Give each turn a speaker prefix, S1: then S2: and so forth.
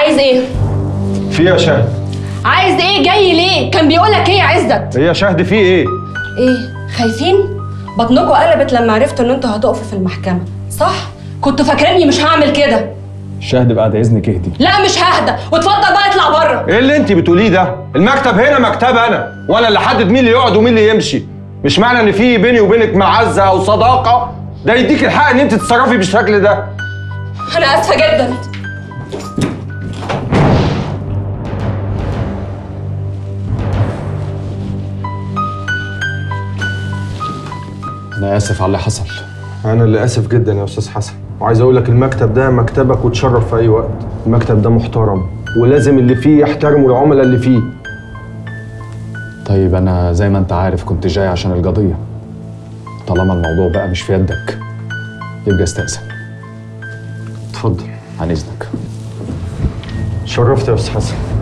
S1: عايز ايه
S2: في يا شهد
S1: عايز ايه جاي ليه كان بيقولك ايه يا عزت
S2: هي يا شهد في ايه
S1: ايه خايفين بطنكوا قلبت لما عرفتوا ان انتوا هتقفوا في المحكمه صح كنتوا فاكريني مش هعمل كده
S3: شهد بعد اذنك اهدي
S1: لا مش ههدى واتفضل بقى اطلع بره
S2: ايه اللي انت بتقوليه ده المكتب هنا مكتب انا وانا اللي احدد مين اللي يقعد ومين اللي يمشي مش معنى ان في بيني وبينك معزه او صداقه ده يديك الحق ان انت تتصرفي بالشكل ده
S1: انا اسفه جدا
S3: انا اسف على اللي حصل
S2: انا اللي اسف جدا يا استاذ حسن وعايز اقول لك المكتب ده مكتبك وتشرف في اي وقت المكتب ده محترم ولازم اللي فيه يحترموا العملاء اللي فيه
S3: طيب انا زي ما انت عارف كنت جاي عشان القضيه طالما الموضوع بقى مش في يدك يبقى استأذن
S2: اتفضل
S3: عن اذنك
S2: شرفت يا استاذ حسن